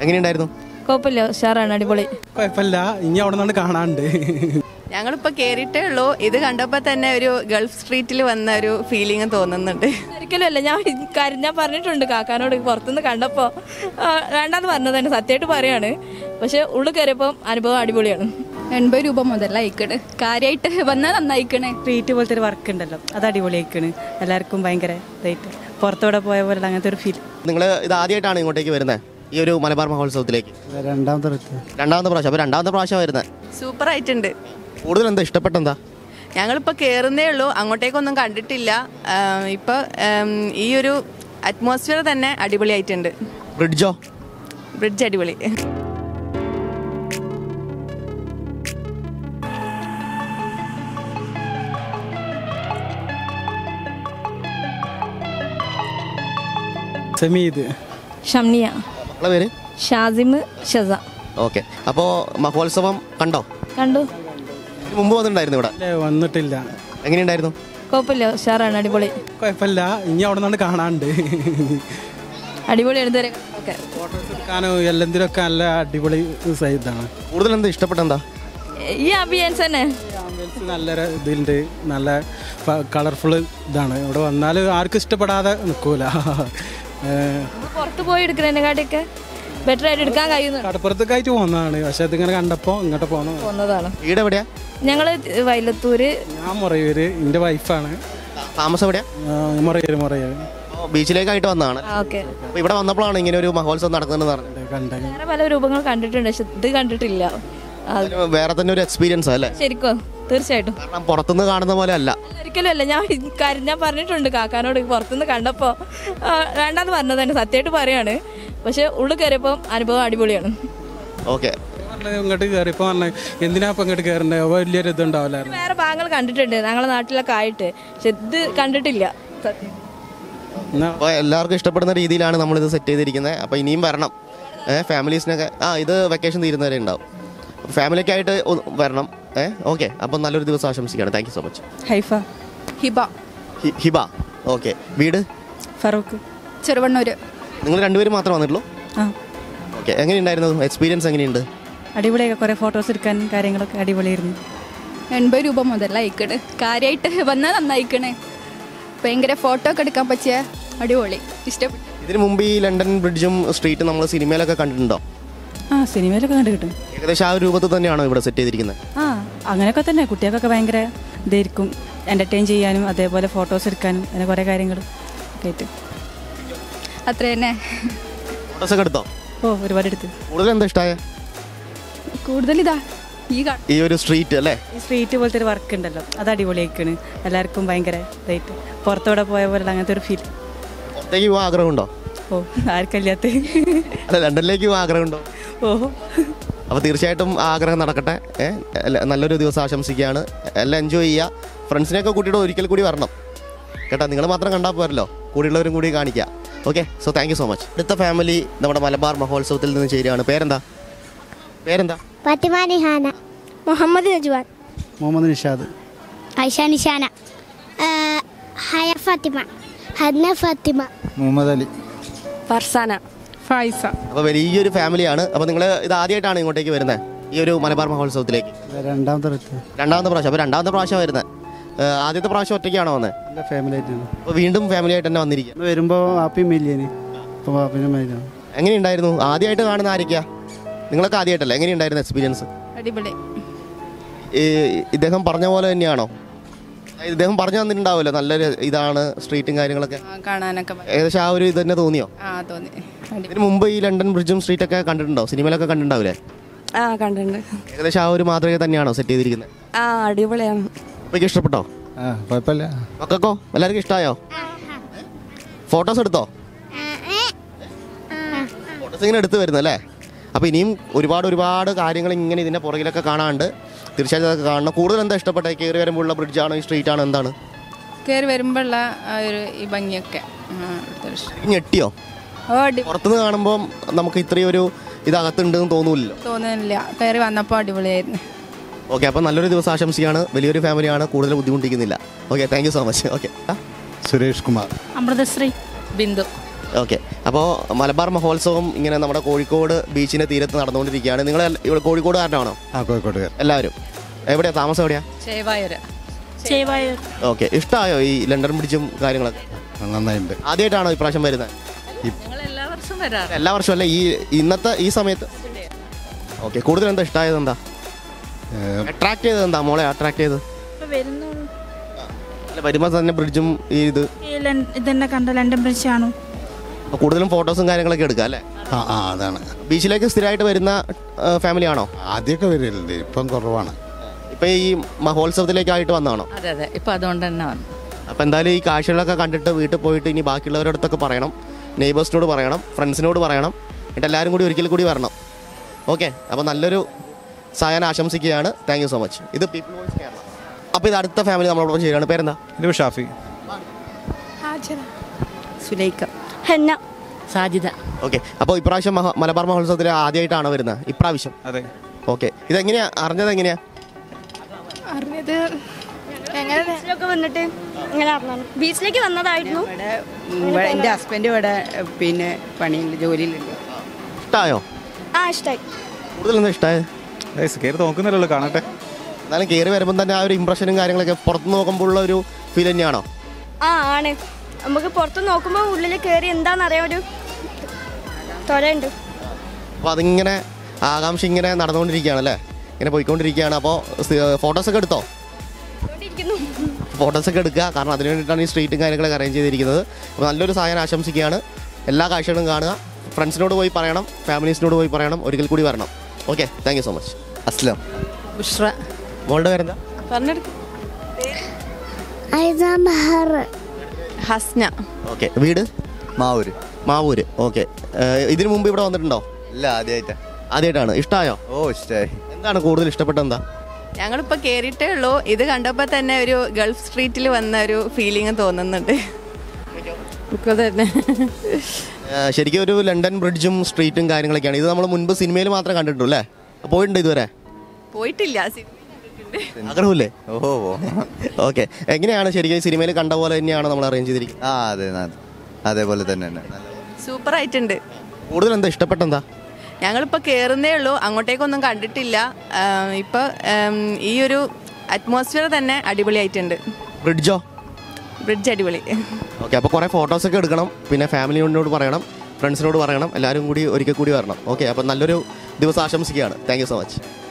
എങ്ങനെയുണ്ടായിരുന്നു കുഴപ്പമില്ല ഉഷാറാണ് അടിപൊളി കുഴപ്പമില്ല ഇനി അവിടെ നിന്നാണ് കാണാണ്ട് ഞങ്ങളിപ്പോൾ കയറിയിട്ടേ ഉള്ളൂ ഇത് കണ്ടപ്പോൾ തന്നെ ഒരു ഗൾഫ് സ്ട്രീറ്റിൽ വന്ന ഒരു ഫീലിംഗ് തോന്നുന്നുണ്ട് ഒരിക്കലും അല്ല ഞാൻ കാര്യം ഞാൻ പറഞ്ഞിട്ടുണ്ട് കാക്കാനോട് പുറത്തുനിന്ന് കണ്ടപ്പോൾ വേണ്ടാന്ന് പറഞ്ഞത് തന്നെ സത്യമായിട്ട് പറയാണ് പക്ഷെ ഉള്ളിൽ കയറിയപ്പോൾ അനുഭവം അടിപൊളിയാണ് എൺപത് രൂപ മുതലായിക്കണ് കാര്യമായിട്ട് വന്നാൽ നന്നായിക്കണേ ട്രീറ്റ് പോലത്തെ ഒരു വർക്ക് ഉണ്ടല്ലോ അത് അടിപൊളിയായിക്കണ് എല്ലാവർക്കും ഭയങ്കര ഇതായിട്ട് പുറത്തോടെ പോയ പോലെ അങ്ങനത്തെ ഒരു ഫീൽ നിങ്ങൾ ഇത് ആദ്യമായിട്ടാണ് ഇങ്ങോട്ടേക്ക് വരുന്നത് ഈ ഒരു മലബാർ മഹോത്സവത്തിലേക്ക് രണ്ടാമത്തെ റെത്ത് രണ്ടാമത്തെ പ്രാവശ്യം അപ്പോൾ രണ്ടാമത്തെ പ്രാവശ്യം വരുന്നത് സൂപ്പർ ആയിട്ടുണ്ട് കൂടുതൽ എന്താ ഇഷ്ടപ്പെട്ടെന്താ ഞങ്ങളിപ്പോൾ കയറുന്നേ ഉള്ളൂ അങ്ങോട്ടേക്കൊന്നും കണ്ടിട്ടില്ല ഇപ്പോൾ ഈ ഒരു അറ്റ്മോസ്ഫിയർ തന്നെ അടിപൊളിയായിട്ടുണ്ട് ബ്രിഡ്ജോ ബ്രിഡ്ജ് അടിപൊളി സമീത് ഷംനിയ മക്കളെ പേര് ഷാസിം ഷസ ഓക്കെ അപ്പോൾ മഹോത്സവം കണ്ടോ കണ്ടു ഇതിന് മുമ്പ് വന്നിട്ടുണ്ടായിരുന്നു ഇവിടെ അല്ലേ വന്നിട്ടില്ല എങ്ങനെയുണ്ടായിരുന്നു കുഴപ്പമില്ല ഉഷാറാണ് അടിപൊളി കുഴപ്പമില്ല ഇനി അവിടെ നിന്നാണ് കാണാണ്ട് അടിപൊളിയാണ് ഇതുവരെ ഓക്കെ ഫോട്ടോസ് എടുക്കാനും എല്ലാത്തിനൊക്കെ നല്ല അടിപൊളി ഇതാണ് കൂടുതൽ എന്താ ഇഷ്ടപ്പെട്ടെന്താ ഈ അഭിയാൻസ് തന്നെ ആംബിയൻസ് നല്ല ഒരു ഇതിലുണ്ട് നല്ല കളർഫുൾ ഇതാണ് ഇവിടെ വന്നാൽ ആർക്കും ഇഷ്ടപ്പെടാതെ നിൽക്കൂല പുറത്ത് പോയി എടുക്കുന്നതിനെക്കാട്ടിയൊക്കെ ബെറ്റർ ആയിട്ട് എടുക്കാൻ കഴിയുന്നുണ്ട് കടപ്പുറത്തൊക്കെ ആയിട്ട് പോകുന്നതാണ് പക്ഷെ അതിങ്ങനെ കണ്ടപ്പോൾ ഇങ്ങോട്ട് പോന്നു പോകുന്നതാണ് വീട് എവിടെയാ ഞങ്ങൾ വൈലത്തൂര് ഞാൻ മുറയൂര് എൻ്റെ വൈഫാണ് താമസം എവിടെയാ മുറയൂര് മുറയൂര് അപ്പോൾ ബീച്ചിലേക്കായിട്ട് വന്നതാണ് ഓക്കെ അപ്പോൾ ഇവിടെ വന്നപ്പോഴാണ് ഇങ്ങനെ ഒരു മഹോത്സവം നടക്കുന്നതെന്ന് പറഞ്ഞത് കണ്ട വേറെ പല രൂപങ്ങൾ കണ്ടിട്ടുണ്ട് പക്ഷെ ഇത് കണ്ടിട്ടില്ല അത് അതിന് വേറെ തന്നെ ഒരു എക്സ്പീരിയൻസ് അല്ലേ ശരിക്കും തീർച്ചയായിട്ടും കാരണം പുറത്തുനിന്ന് കാണുന്ന പോലെ അല്ല ഒരിക്കലും അല്ല ഞാൻ കാര്യം ഞാൻ പറഞ്ഞിട്ടുണ്ട് കാക്കാനോട് പുറത്തുനിന്ന് കണ്ടപ്പോൾ വേണ്ടാന്ന് പറഞ്ഞത് തന്നെ സത്യമായിട്ട് പറയാണ് പക്ഷെ ഉള്ളിൽ കയറിയപ്പോൾ അനുഭവം അടിപൊളിയാണ് ഓക്കെ പറഞ്ഞത് ഇങ്ങോട്ട് കയറിയപ്പോൾ പറഞ്ഞത് എന്തിനാ ഇപ്പം ഇങ്ങോട്ട് കയറേണ്ടത് വലിയൊരു ഇതുണ്ടാവില്ലായിരുന്നു വേറെ ഭാഗങ്ങൾ കണ്ടിട്ടുണ്ട് ഞങ്ങളെ നാട്ടിലൊക്കെ ആയിട്ട് പക്ഷെ ഇത് കണ്ടിട്ടില്ല സത്യം എന്നാ അപ്പോൾ എല്ലാവർക്കും ഇഷ്ടപ്പെടുന്ന രീതിയിലാണ് നമ്മളിത് സെറ്റ് ചെയ്തിരിക്കുന്നത് അപ്പോൾ ഇനിയും വരണം ഏഹ് ഫാമിലീസിനൊക്കെ ആ ഇത് വെക്കേഷൻ തീരുന്നവരെ ഉണ്ടാവും ഫാമിലിയൊക്കെ ആയിട്ട് ഒന്ന് വരണം ഏഹ് ഓക്കെ അപ്പം നല്ലൊരു ദിവസം ആശംസിക്കുകയാണ് thank you so much Haifa Hiba ഹി- ഹിബ ഓക്കെ വീട് ഫറൂഖ് ചെറുവണ്ണൂര് നിങ്ങൾ രണ്ടുപേരും മാത്രമേ വന്നിട്ടുള്ളൂ ആ ഓക്കെ എങ്ങനെയുണ്ടായിരുന്നു എക്സ്പീരിയൻസ് എങ്ങനെയുണ്ട് അടിപൊളിയൊക്കെ കുറേ ഫോട്ടോസ് എടുക്കാനും കാര്യങ്ങളൊക്കെ അടിപൊളിയായിരുന്നു എൺപത് രൂപ മുതലായിക്കണ് കാര്യമായിട്ട് വന്നാൽ നന്നായിക്കണേ ഭയങ്കര ഫോട്ടോ ഒക്കെ എടുക്കാൻ പറ്റിയ അടിപൊളി ഇഷ്ടപ്പെട്ടു ഇതിനു മുമ്പ് ഈ ലണ്ടൻ ബ്രിഡ്ജും സ്ട്രീറ്റും നമ്മൾ സിനിമയിലൊക്കെ കണ്ടിട്ടുണ്ടോ ആ സിനിമയിലൊക്കെ കണ്ടു കിട്ടും ഏകദേശം ആ ഒരു രൂപത്തിൽ തന്നെയാണോ ഇവിടെ സെറ്റ് ചെയ്തിരിക്കുന്നത് ആ അങ്ങനെയൊക്കെ തന്നെ കുട്ടികൾക്കൊക്കെ ഭയങ്കര ഇതായിരിക്കും എൻ്റർടൈൻ ചെയ്യാനും അതേപോലെ ഫോട്ടോസ് എടുക്കാനും അങ്ങനെ കുറേ കാര്യങ്ങൾ ഒക്കെ ആയിട്ട് അത്ര തന്നെ ഫോട്ടോസൊക്കെ എടുത്തോ ഓ ഒരുപാട് എടുത്ത് കൂടുതൽ എന്താ ഇഷ്ടമായ കൂടുതൽ ഇതാ ഈ കാ ഈ ഒരു സ്ട്രീറ്റ് അല്ലേ ഈ സ്ട്രീറ്റ് പോലത്തെ ഒരു വർക്ക് ഉണ്ടല്ലോ അത് അടിപൊളിയായിക്കണ് എല്ലാവർക്കും ഭയങ്കര ഇതായിട്ട് പുറത്തോടെ പോയ പോലെ അങ്ങനത്തെ ഒരു ഫീൽ പുറത്തേക്ക് പോകാൻ ആഗ്രഹമുണ്ടോ ഓ ആർക്കല്ലാത്ത അല്ല ലണ്ടനിലേക്ക് പോകാൻ ആഗ്രഹമുണ്ടോ ഓ അപ്പോൾ തീർച്ചയായിട്ടും ആ ആഗ്രഹം നടക്കട്ടെ ഏ? എല്ല- നല്ലൊരു ദിവസം ആശംസിക്കുകയാണ് എല്ലാം എൻജോയ് ചെയ്യുക ഫ്രണ്ട്സിനെയൊക്കെ കൂട്ടിയിട്ട് ഒരിക്കൽ കൂടി വരണം കേട്ടോ നിങ്ങൾ മാത്രം കണ്ടാൽ പോരല്ലോ കൂടിയുള്ളവരും കൂടി കാണിക്കുക okay so thank you so much അടുത്ത ഫാമിലി നമ്മുടെ മലബാർ മഹോത്സവത്തിൽ നിന്ന് ചേരുകയാണ് പേരെന്താ പേരെന്താ ഫാത്തിമ നിഹാന മുഹമ്മദ് നജ്വാൻ മുഹമ്മദ് നിഷാദ് ഐഷ നിഷാന ഹയ ഫാത്തിമ ഹന്ന ഫാത്തിമ മുഹമ്മദ് അലി ഫർസാന ഫൈസ അപ്പോൾ വലിയൊരു ഫാമിലിയാണ് അപ്പോൾ നിങ്ങൾ ഇത് ആദ്യമായിട്ടാണ് ഇങ്ങോട്ടേക്ക് വരുന്നത് ഈ ഒരു മലബാർ മഹോത്സവത്തിലേക്ക് രണ്ടാമത്തെ റെത്ത് രണ്ടാമത്തെ പ്രാവശ്യം അപ്പോൾ രണ്ടാമത്തെ പ്രാവശ്യം വരുന്നത് ആദ്യത്തെ പ്രാവശ്യം ഒറ്റയ്ക്കാണോ വന്നത് നല്ല ഫാമിലി ആയിട്ടാണ് അപ്പോൾ വീണ്ടും ഫാമിലി ആയിട്ട് തന്നെ വന്നിരിക്കുക വരുമ്പോൾ ഹാപ്പി മില്ലിയന് ഇപ്പോൾ ഹാപ്പിൻ്റെ മൈലാണ് എങ്ങനെയുണ്ടായിരുന്നു ആദ്യമായിട്ട് കാണുന്ന ആരൊക്കെയാ നിങ്ങളൊക്കെ ആദ്യമായിട്ടല്ലേ എങ്ങനെയുണ്ടായിരുന്നു എക്സ്പീരിയൻസ് അടിപൊളി ഈ ഇദ്ദേഹം പറഞ്ഞ പോലെ തന്നെയാണോ ഇദ്ദേഹം പറഞ്ഞു തന്നിട്ടുണ്ടാവുമല്ലോ നല്ലൊരു ഇതാണ് സ്ട്രീറ്റും കാര്യങ്ങളൊക്കെ കാണാനൊക്കെ ഏകദേശം ആ ഒരു ഇത് തന്നെ തോന്നിയോ ആ തോന്നി ഇതിന് മുമ്പ് ഈ ലണ്ടൻ ബ്രിഡ്ജും സ്ട്രീറ്റൊക്കെ കണ്ടിട്ടുണ്ടോ സിനിമയിലൊക്കെ കണ്ടിട്ടുണ്ടാവില്ലേ ആ കണ്ടിട്ടുണ്ട് ഏകദേശം ആ ഒരു മാതൃക തന്നെയാണോ സെറ്റ് ചെയ്തിരിക്കുന്നത് ആ അടിപൊളിയാണ് അപ്പോൾ ഇഷ്ടപ്പെട്ടോ ആ കുഴപ്പമില്ല മക്കൾക്കോ എല്ലാവർക്കും ഇഷ്ടമായോ ഫോട്ടോസ് എടുത്തോ ഫോട്ടോസ് ഇങ്ങനെ എടുത്ത് വരുന്നല്ലേ അപ്പോൾ ഇനിയും ഒരുപാട് ഒരുപാട് കാര്യങ്ങൾ ഇങ്ങനെ ഇതിൻ്റെ പുറകിലൊക്കെ കാണാണ്ട് തീർച്ചയായിട്ടും അതൊക്കെ കാണണം കൂടുതൽ എന്താ ഇഷ്ടപ്പെട്ടത് കയറി വരുമ്പോഴുള്ള ബ്രിഡ്ജാണോ ഈ സ്ട്രീറ്റ് ആണോ എന്താണ് കയറി വരുമ്പോഴുള്ള ആ ഒരു ഈ ഭംഗിയൊക്കെ ആ, ഇഷ്ടം. ഈ ഞെട്ടിയോ ഓ അടി പുറത്തുനിന്ന് കാണുമ്പോൾ നമുക്ക് ഇത്രയും ഒരു ഇതകത്തുണ്ടെന്ന് തോന്നൂല്ലോ തോന്നുന്നില്ല കയറി വന്നപ്പോൾ അടിപൊളിയായിരുന്നു ഓക്കെ അപ്പോൾ നല്ലൊരു ദിവസം ആശംസിക്കുകയാണ് വലിയൊരു ഫാമിലിയാണ് കൂടുതൽ ബുദ്ധിമുട്ടിക്കുന്നില്ല okay thank you so much okay Suresh Kumar Amrithasree Bindu okay അപ്പോൾ മലബാർ മഹോത്സവം ഇങ്ങനെ നമ്മുടെ കോഴിക്കോട് ബീച്ചിൻ്റെ തീരത്ത് നടന്നുകൊണ്ടിരിക്കുകയാണ് നിങ്ങൾ ഇവിടെ കോഴിക്കോടുകാരനാണോ ആ കോഴിക്കോട്ടുകാർ എല്ലാവരും എവിടെയാ താമസം എവിടെയാ ചേവായൂർ ഓക്കെ ഇഷ്ടമായോ ഈ ലണ്ടൻ ബ്രിഡ്ജും കാര്യങ്ങളൊക്കെ നന്നായിട്ടുണ്ട് ആദ്യമായിട്ടാണോ ഇപ്രാവശ്യം വരുന്നത് എല്ലാ വർഷവും അല്ലേ ഈ ഇന്നത്തെ ഈ സമയത്ത് ഓക്കെ കൂടുതൽ എന്താ ഇഷ്ടമായത് എന്താ അട്രാക്ട് ചെയ്തത് എന്താ മോളെ അട്രാക്ട് ചെയ്തത് അല്ല വരുമ്പോൾ തന്നെ ബ്രിഡ്ജും ഈ ഇത് ഇതന്നെ കണ്ട ലണ്ടൻ ബ്രിഡ്ജ് ആണ് അപ്പോൾ കൂടുതലും ഫോട്ടോസും കാര്യങ്ങളൊക്കെ എടുക്കുക അല്ലേ ആ ആ അതാണ് ബീച്ചിലേക്ക് സ്ഥിരമായിട്ട് വരുന്ന ഫാമിലി ആണോ ആദ്യമൊക്കെ വരില്ലുണ്ട് ഇപ്പം കുറവാണ് ഇപ്പം ഈ മഹോത്സവത്തിലേക്കായിട്ട് വന്നതാണോ അതെ അതെ ഇപ്പം അതുകൊണ്ട് തന്നെ വന്നു അപ്പോൾ എന്തായാലും ഈ കാഴ്ചകളൊക്കെ കണ്ടിട്ട് വീട്ടിൽ പോയിട്ട് ഇനി ബാക്കിയുള്ളവരുടെ അടുത്തൊക്കെ പറയണം നെയ്ബേഴ്സിനോട് പറയണം ഫ്രണ്ട്സിനോട് പറയണം എന്നിട്ട് എല്ലാവരും കൂടി ഒരിക്കൽ കൂടി വരണം ഓക്കെ അപ്പോൾ നല്ലൊരു സായാഹ്നം ആശംസിക്കുകയാണ് താങ്ക് യു സോ മച്ച് ഇത് പീപ്പിൾ വോയിസ് കേരള അപ്പോൾ ഇത് അടുത്ത ഫാമിലി നമ്മളോടൊപ്പം ചെയ്യുകയാണ് പേരെന്താ ഇത് ഷാഫി സുലൈക്ക ഹെന്ന സാജിദ ഓക്കെ അപ്പോൾ ഇപ്രാവശ്യം മഹ മലബാർ മഹോത്സവത്തിൽ ആദ്യമായിട്ടാണ് വരുന്നത് ഇപ്രാവശ്യം അതെ ഓക്കെ ഇതെങ്ങനെയാ അറിഞ്ഞത് എങ്ങനെയാ അറിഞ്ഞത് ബീച്ചിലൊക്കെ വന്നിട്ട് ഇങ്ങനെ അറിഞ്ഞാണ് ബീച്ചിലേക്ക് വന്നതായിരുന്നു ഇവിടെ എൻ്റെ ഹസ്ബൻഡ് ഇവിടെ പിന്നെ പണിയുണ്ട് ജോലിയിലുണ്ട് ഇഷ്ടമായോ ആ ഇഷ്ടമായി കൂടുതൽ എന്താ ഇഷ്ടമായത് ഗൈസ് കയറി നോക്കുന്നില്ലല്ലോ കാണട്ടെ എന്നാലും കയറി വരുമ്പോൾ തന്നെ ആ ഒരു ഇമ്പ്രഷനും കാര്യങ്ങളൊക്കെ പുറത്ത് നോക്കുമ്പോൾ ഉള്ള ഒരു ഫീൽ തന്നെയാണോ ആ ആണ് നമുക്ക് പുറത്ത് നോക്കുമ്പോൾ ഉള്ളിൽ കയറി എന്താണെന്ന് അറിയാൻ ഒരു തൊരയുണ്ട് അപ്പോൾ അതിങ്ങനെ ആകാംക്ഷ ഇങ്ങനെ നടന്നുകൊണ്ടിരിക്കുകയാണ് അല്ലേ ഇങ്ങനെ പോയിക്കൊണ്ടിരിക്കുകയാണ് അപ്പോൾ ഫോട്ടോസൊക്കെ എടുത്തോ ഫോട്ടോസൊക്കെ എടുക്കുക കാരണം അതിന് വേണ്ടിയിട്ടാണ് ഈ സ്ട്രീറ്റും കാര്യങ്ങളൊക്കെ അറേഞ്ച് ചെയ്തിരിക്കുന്നത് അപ്പോൾ നല്ലൊരു സാധനം ആശംസിക്കുകയാണ് എല്ലാ കാഴ്ചകളും കാണുക ഫ്രണ്ട്സിനോട് പോയി പറയണം ഫാമിലീസിനോട് പോയി പറയണം ഒരിക്കൽ കൂടി വരണം okay thank you so much Aslam Bushra മോളുടെ പേരെന്താ പറഞ്ഞെടുക്കും ഹസ്ന ഓക്കെ വീട് മാവൂര് മാവൂര് ഓക്കെ ഇതിനു മുമ്പ് ഇവിടെ വന്നിട്ടുണ്ടോ ഇല്ല ആദ്യമായിട്ടാ ആദ്യമായിട്ടാണ് ഇഷ്ടമായോ ഓ ഇഷ്ടമായി എന്താണ് കൂടുതൽ ഇഷ്ടപ്പെട്ടത് എന്താ ഞങ്ങളിപ്പോൾ കയറിയിട്ടേ ഉള്ളൂ ഇത് കണ്ടപ്പോൾ തന്നെ ഒരു ഗൾഫ് സ്ട്രീറ്റിൽ വന്ന ഒരു ഫീലിംഗ് തോന്നുന്നുണ്ട് തന്നെ ആ, ശരിക്കും ഒരു ലണ്ടൻ ബ്രിഡ്ജും സ്ട്രീറ്റും കാര്യങ്ങളൊക്കെയാണ് ഇത് നമ്മൾ മുൻപ് സിനിമയിൽ മാത്രമേ കണ്ടിട്ടുള്ളൂ അല്ലേ പോയിട്ടുണ്ട് ഇതുവരെ പോയിട്ടില്ല സി- ആഗ്രഹമില്ലേ ഓ ഓ ഓക്കെ എങ്ങനെയാണ് ശരിക്കും ഈ സിനിമയിൽ കണ്ട പോലെ തന്നെയാണ് നമ്മൾ അറേഞ്ച് ചെയ്തിരിക്കുന്നത് ആ അതെ അതെ. അതേപോലെ തന്നെ തന്നെ നല്ല സൂപ്പർ ആയിട്ടുണ്ട് കൂടുതൽ എന്താ ഇഷ്ടപ്പെട്ടെന്താ ഞങ്ങളിപ്പോൾ കയറുന്നേ ഉള്ളൂ അങ്ങോട്ടേക്കൊന്നും കണ്ടിട്ടില്ല ഇപ്പോൾ ഈ ഒരു അറ്റ്മോസ്ഫിയർ തന്നെ അടിപൊളിയായിട്ടുണ്ട് ബ്രിഡ്ജോ ബ്രിഡ്ജ് അടിപൊളി ഓക്കെ അപ്പോൾ കുറേ ഫോട്ടോസൊക്കെ എടുക്കണം പിന്നെ ഫാമിലിയോട് പറയണം ഫ്രണ്ട്സിനോട് പറയണം എല്ലാവരും കൂടി ഒരിക്കൽ കൂടി വരണം ഓക്കെ അപ്പോൾ നല്ലൊരു ദിവസം ആശംസിക്കുകയാണ് താങ്ക് യു സോ മച്ച്